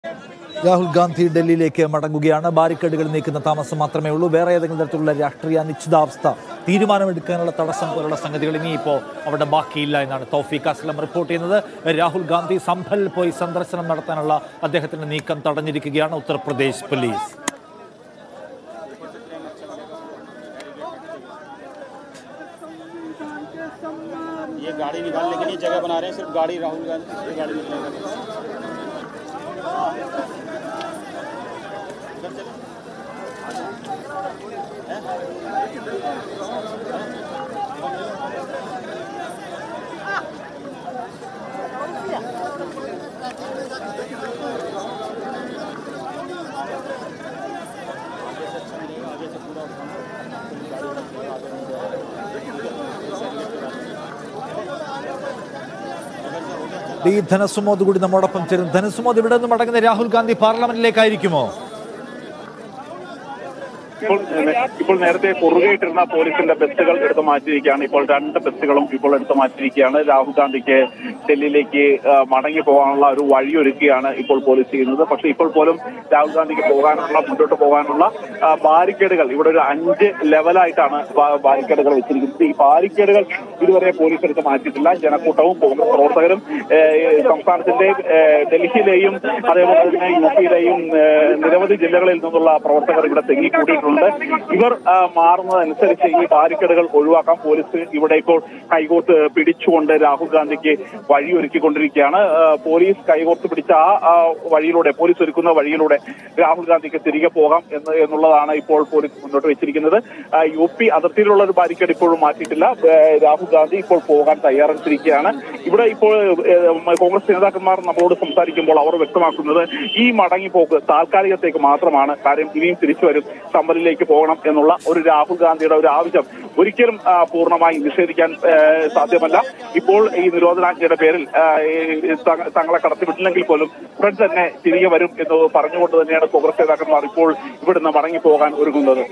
രാഹുൽ ഗാന്ധി ഡൽഹിയിലേക്ക് മടങ്ങുകയാണ് ബാരിക്കേഡുകൾ നീക്കുന്ന താമസം മാത്രമേ ഉള്ളൂ വേറെ ഏതെങ്കിലും തരത്തിലുള്ള രാഷ്ട്രീയ അനിശ്ചിതാവസ്ഥ തീരുമാനമെടുക്കാനുള്ള തടസ്സം പോലുള്ള സംഗതികൾ ഇനിയിപ്പോൾ അവിടെ ബാക്കിയില്ല എന്നാണ് തൗഫീഖ് അസ്ലം റിപ്പോർട്ട് ചെയ്യുന്നത് രാഹുൽ ഗാന്ധി സംഭൽ പോയി സന്ദർശനം നടത്താനുള്ള അദ്ദേഹത്തിന്റെ നീക്കം തടഞ്ഞിരിക്കുകയാണ് ഉത്തർപ്രദേശ് പോലീസ് ये गाड़ी निकालने के लिए जगह बना रहे हैं सिर्फ गाड़ी राहुल गांधी की गाड़ी निकलेगा ഡി ധനസുമോദ് കൂടി നമ്മോടൊപ്പം ചേരും ധനസുമോദ് ഇവിടെ നിന്ന് മടങ്ങുന്ന രാഹുൽ ഗാന്ധി പാർലമെന്റിലേക്കായിരിക്കുമോ ഇപ്പോൾ ഇപ്പോൾ നേരത്തെ കുറുകയിട്ടിരുന്ന പോലീസിന്റെ ബസ്സുകൾ എടുത്തു മാറ്റിയിരിക്കുകയാണ് ഇപ്പോൾ രണ്ട് ബസ്സുകളും ഇപ്പോൾ എടുത്തു മാറ്റിയിരിക്കുകയാണ് രാഹുൽ ഗാന്ധിക്ക് ഡൽഹിയിലേക്ക് ആ, മടങ്ങി പോകാനുള്ള ഒരു വഴിയൊരുക്കുകയാണ് ഇപ്പോൾ പോലീസ് ചെയ്യുന്നത് പക്ഷേ ഇപ്പോൾ പോലും രാഹുൽ ഗാന്ധിക്ക് പോകാനുള്ള മുന്നോട്ട് പോകാനുള്ള ആ, ബാരിക്കേഡുകൾ ഇവിടെ ഒരു അഞ്ച് ലെവലായിട്ടാണ് ബാ- ബാരിക്കേഡുകൾ വെച്ചിരിക്കുന്നത് ഈ ബാരിക്കേഡുകൾ ഇതുവരെ പോലീസ് എടുത്ത് മാറ്റിയിട്ടില്ല ജനക്കൂട്ടവും കോൺഗ്രസ് പ്രവർത്തകരും ഏഹ്, സംസ്ഥാനത്തിന്റെ ഏഹ്, ഡൽഹിയിലെയും അതേപോലെ തന്നെ യു പിയിലെയും ഏഹ്, നിരവധി ജില്ലകളിൽ നിന്നുള്ള പ്രവർത്തകർ ഇവിടെ തെങ്ങിക്കൂടിയിട്ടുണ്ട് ഇവർ ആ, മാറുന്നതനുസരിച്ച് ഈ ബാരിക്കേഡുകൾ ഒഴിവാക്കാൻ പോലീസ് ഇവിടെ ഇപ്പോൾ കൈകോർത്ത് പിടിച്ചുകൊണ്ട് രാഹുൽ ഗാന്ധിക്ക് വഴിയൊരുക്കിക്കൊണ്ടിരിക്കുകയാണ് ആ, പോലീസ് കൈകോർത്ത് പിടിച്ച ആ ആ വഴിയിലൂടെ പോലീസ് ഒരുക്കുന്ന വഴിയിലൂടെ രാഹുൽ ഗാന്ധിക്ക് തിരികെ പോകാം എന്ന് എന്നുള്ളതാണ് ഇപ്പോൾ പോലീസ് മുന്നോട്ട് വെച്ചിരിക്കുന്നത് ആ, യു പി അതിർത്തിയിലുള്ള ഒരു ബാരിക്കേഡ് ഇപ്പോഴും മാറ്റിയിട്ടില്ല ഏ, രാഹുൽ ഗാന്ധി ഇപ്പോൾ പോകാൻ തയ്യാറെടുത്തിരിക്കുകയാണ് ഇവിടെ ഇപ്പോൾ ഏ, കോൺഗ്രസ് നേതാക്കന്മാർ നമ്മളോട് സംസാരിക്കുമ്പോൾ അവർ വ്യക്തമാക്കുന്നത് ഈ മടങ്ങിപ്പോക്ക് താൽക്കാലികത്തേക്ക് മാത്രമാണ് കാര്യം ഇനിയും തിരിച്ചു വരും സമ്പലിലേക്ക് പോകണം എന്നുള്ള ഒരു രാഹുൽ ഗാന്ധിയുടെ ഒരു ആവശ്യം ഒരിക്കലും ആ, പൂർണ്ണമായി നിഷേധിക്കാൻ ഏ, സാധ്യമല്ല ഇപ്പോൾ ഈ നിരോധനാജ്ഞയുടെ പേരിൽ ആ, ഈ തങ്ങ- തങ്ങളെ കടത്തിവിട്ടില്ലെങ്കിൽ പോലും ഉടൻ തന്നെ തിരികെ വരും എന്ന് പറഞ്ഞുകൊണ്ട് തന്നെയാണ് കോൺഗ്രസ് നേതാക്കന്മാർ ഇപ്പോൾ ഇവിടുന്ന് മടങ്ങി പോകാൻ ഒരുങ്ങുന്നത്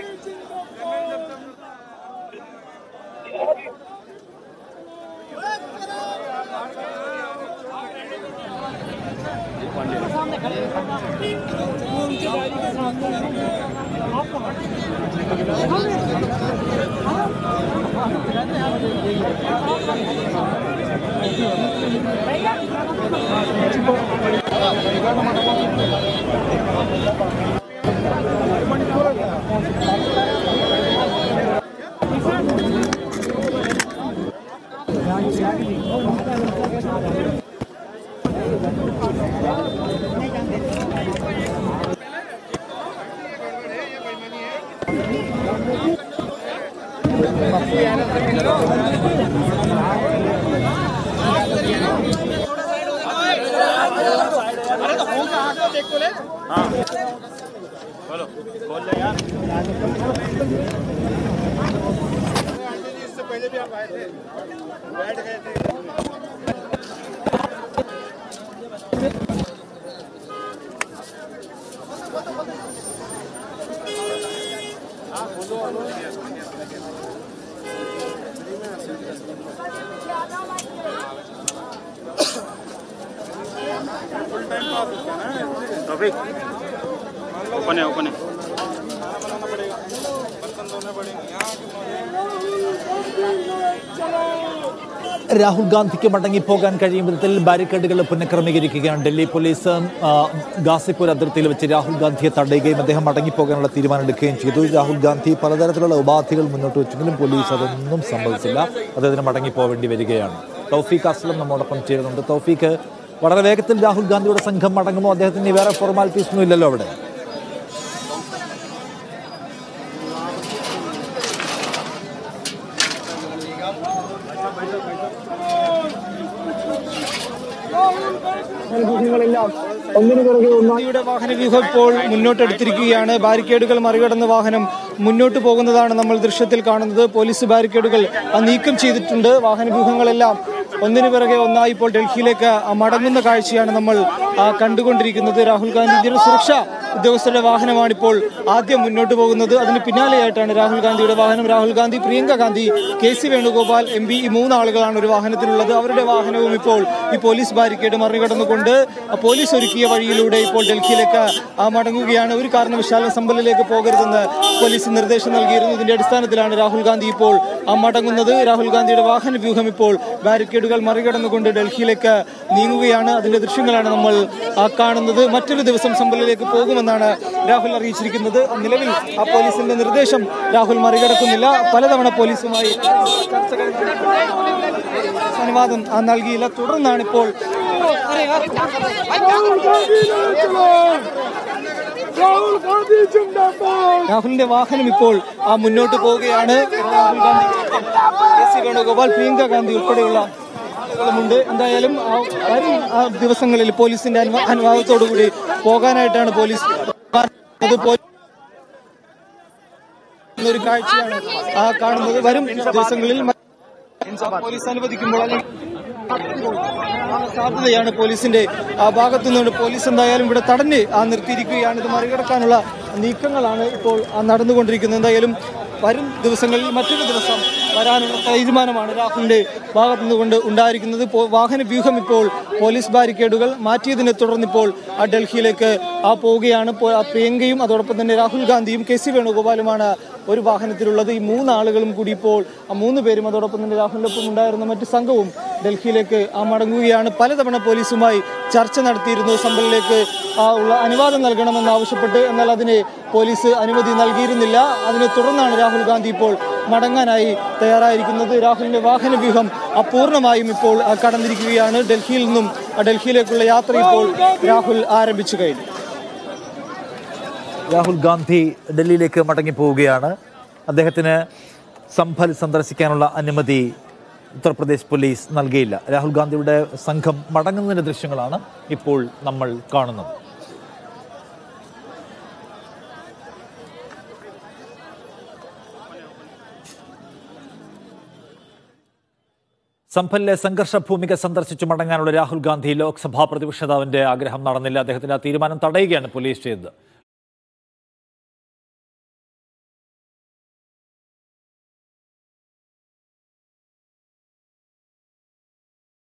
ओपन है ओपन है രാഹുൽ ഗാന്ധിക്ക് മടങ്ങിപ്പോകാൻ കഴിയും വിധത്തിൽ ബാരിക്കേഡുകൾ പുനഃക്രമീകരിക്കുകയാണ് ഡൽഹി പോലീസ് ആ, ഗാസിപൂർ അതിർത്തിയിൽ വെച്ച് രാഹുൽ ഗാന്ധിയെ തടയുകയും അദ്ദേഹം മടങ്ങിപ്പോകാനുള്ള തീരുമാനമെടുക്കുകയും ചെയ്തു രാഹുൽ ഗാന്ധി പലതരത്തിലുള്ള ഉപാധികൾ മുന്നോട്ട് വെച്ചെങ്കിലും പോലീസ് അതൊന്നും സംഭവിച്ചില്ല അദ്ദേഹത്തിന് മടങ്ങിപ്പോവേണ്ടി വരികയാണ് തൗഫീഖ് അസ്ലം നമ്മോടൊപ്പം ചേരുന്നുണ്ട് തൗഫീഖ് വളരെ വേഗത്തിൽ രാഹുൽ ഗാന്ധിയുടെ സംഘം മടങ്ങുമോ അദ്ദേഹത്തിന് ഇനി വേറെ ഫോർമാലിറ്റീസ് ഒന്നും ഇല്ലല്ലോ അവിടെ ഗാന്ധിയുടെ വാഹനവ്യൂഹം ഇപ്പോൾ മുന്നോട്ടെടുത്തിരിക്കുകയാണ് ബാരിക്കേഡുകൾ മറികടന്ന് വാഹനം മുന്നോട്ട് പോകുന്നതാണ് നമ്മൾ ദൃശ്യത്തിൽ കാണുന്നത് പോലീസ് ബാരിക്കേഡുകൾ ആ നീക്കം ചെയ്തിട്ടുണ്ട് വാഹനവ്യൂഹങ്ങളെല്ലാം ഒന്നിനു പിറകെ ഒന്നായി ഇപ്പോൾ ഡൽഹിയിലേക്ക് ആ മടങ്ങുന്ന കാഴ്ചയാണ് നമ്മൾ ആ കണ്ടുകൊണ്ടിരിക്കുന്നത് രാഹുൽ ഗാന്ധി ഇതിന്റെ സുരക്ഷ ഉദ്യോഗസ്ഥരുടെ വാഹനമാണ് ഇപ്പോൾ ആദ്യം മുന്നോട്ട് പോകുന്നത് അതിന് പിന്നാലെയായിട്ടാണ് രാഹുൽ ഗാന്ധിയുടെ വാഹനം Rahul Gandhi Priyanka Gandhi K C Venugopal M P ഈ മൂന്നാളുകളാണ് ഒരു വാഹനത്തിലുള്ളത് അവരുടെ വാഹനവും ഇപ്പോൾ ഈ പോലീസ് ബാരിക്കേഡ് മറികടന്നുകൊണ്ട് പോലീസ് ഒരുക്കിയ വഴിയിലൂടെ ഇപ്പോൾ ഡൽഹിയിലേക്ക് ആ, മടങ്ങുകയാണ് ഒരു കാരണവശാലും സമ്പലിലേക്ക് പോകരുതെന്ന് പോലീസ് നിർദ്ദേശം നൽകിയിരുന്നു ഇതിന്റെ അടിസ്ഥാനത്തിലാണ് രാഹുൽ ഗാന്ധി ഇപ്പോൾ ആ, മടങ്ങുന്നത് രാഹുൽ ഗാന്ധിയുടെ വാഹന വ്യൂഹം ഇപ്പോൾ ബാരിക്കേഡുകൾ മറികടന്നുകൊണ്ട് ഡൽഹിയിലേക്ക് നീങ്ങുകയാണ് അതിന്റെ ദൃശ്യങ്ങളാണ് നമ്മൾ ആ, കാണുന്നത് മറ്റൊരു ദിവസം സമ്പലിലേക്ക് പോകുമെന്നാണ് രാഹുൽ അറിയിച്ചിരിക്കുന്നത് നിലവിൽ ആ പോലീസിന്റെ നിർദ്ദേശം രാഹുൽ മറികടക്കുന്നില്ല പലതവണ പോലീസുമായി ചർച്ചകൾ അനുവാദം ആ, നൽകിയില്ല തുടർന്നാണ് ഇപ്പോൾ രാഹുലിന്റെ വാഹനം ഇപ്പോൾ ആ മുന്നോട്ട് പോവുകയാണ് രാഹുൽ ഗാന്ധി കെ സി വേണുഗോപാൽ പ്രിയങ്ക ഗാന്ധി ഉൾപ്പെടെയുള്ള ആളുകളുമുണ്ട് എന്തായാലും ആ വരും ആ ദിവസങ്ങളിൽ പോലീസിന്റെ അനുവാ- അനുവാദത്തോടുകൂടി പോകാനായിട്ടാണ് പോലീസ് അത് പോലീസ് ഒരു കാഴ്ചയാണ് ആ കാണുന്നത് വരും ദിവസങ്ങളിൽ മ- പോലീസ് അനുവദിക്കുമ്പോൾ അല്ലെങ്കിൽ ആ സാധ്യതയാണ് പോലീസിന്റെ ആ ഭാഗത്തു നിന്നുകൊണ്ട് പോലീസ് എന്തായാലും ഇവിടെ തടഞ്ഞ് ആ നിർത്തിയിരിക്കുകയാണ് ഇത് മറികടക്കാനുള്ള നീക്കങ്ങളാണ് ഇപ്പോൾ ആ നടന്നുകൊണ്ടിരിക്കുന്നത് എന്തായാലും വരും ദിവസങ്ങളിൽ മറ്റൊരു ദിവസം വരാനുള്ള തീരുമാനമാണ് രാഹുലിന്റെ ഭാഗത്തു നിന്നുകൊണ്ട് ഉണ്ടായിരിക്കുന്നത് ഇപ്പോൾ വാഹന വ്യൂഹം ഇപ്പോൾ പോലീസ് ബാരിക്കേഡുകൾ മാറ്റിയതിനെ തുടർന്ന് ഇപ്പോൾ ആ ഡൽഹിയിലേക്ക് ആ പോവുകയാണ് ഇപ്പോൾ ആ പ്രിയങ്കയും അതോടൊപ്പം തന്നെ രാഹുൽ ഗാന്ധിയും കെ സി വേണുഗോപാലുമാണ് ഒരു വാഹനത്തിലുള്ളത് ഈ മൂന്ന് ആളുകളും കൂടി ഇപ്പോൾ ആ മൂന്ന് പേരും അതോടൊപ്പം തന്നെ രാഹുലിനൊപ്പം ഉണ്ടായിരുന്ന മറ്റ് സംഘവും ഡൽഹിയിലേക്ക് ആ മടങ്ങുകയാണ് പലതവണ പോലീസുമായി ചർച്ച നടത്തിയിരുന്നു സമ്പലിലേക്ക് ആ ഉള്ള അനുവാദം നൽകണമെന്ന് ആവശ്യപ്പെട്ട് എന്നാൽ അതിന് പോലീസ് അനുമതി നൽകിയിരുന്നില്ല അതിനെ തുടർന്നാണ് രാഹുൽ ഗാന്ധി ഇപ്പോൾ മടങ്ങാനായി തയ്യാറായിരിക്കുന്നത് രാഹുലിന്റെ വാഹന വ്യൂഹം അപൂർണമായും ഇപ്പോൾ ആ, കടന്നിരിക്കുകയാണ് ഡൽഹിയിൽ നിന്നും ആ, ഡൽഹിയിലേക്കുള്ള യാത്ര ഇപ്പോൾ രാഹുൽ ആരംഭിച്ചു കഴിഞ്ഞു രാഹുൽ ഗാന്ധി ഡൽഹിയിലേക്ക് മടങ്ങി പോവുകയാണ് അദ്ദേഹത്തിന് സംഭൽ സന്ദർശിക്കാനുള്ള അനുമതി ഉത്തർപ്രദേശ് പോലീസ് നൽകിയില്ല രാഹുൽ ഗാന്ധിയുടെ സംഘം മടങ്ങുന്നതിന്റെ ദൃശ്യങ്ങളാണ് ഇപ്പോൾ നമ്മൾ കാണുന്നത് സംഭലിലെ സംഘർഷ ഭൂമിക സന്ദർശിച്ചു മടങ്ങാനുള്ള രാഹുൽ ഗാന്ധി ലോക്സഭാ പ്രതിപക്ഷ നേതാവിന്റെ ആഗ്രഹം നടന്നില്ല അദ്ദേഹത്തിന്റെ ആ തീരുമാനം തടയുകയാണ് പോലീസ് ചെയ്തത്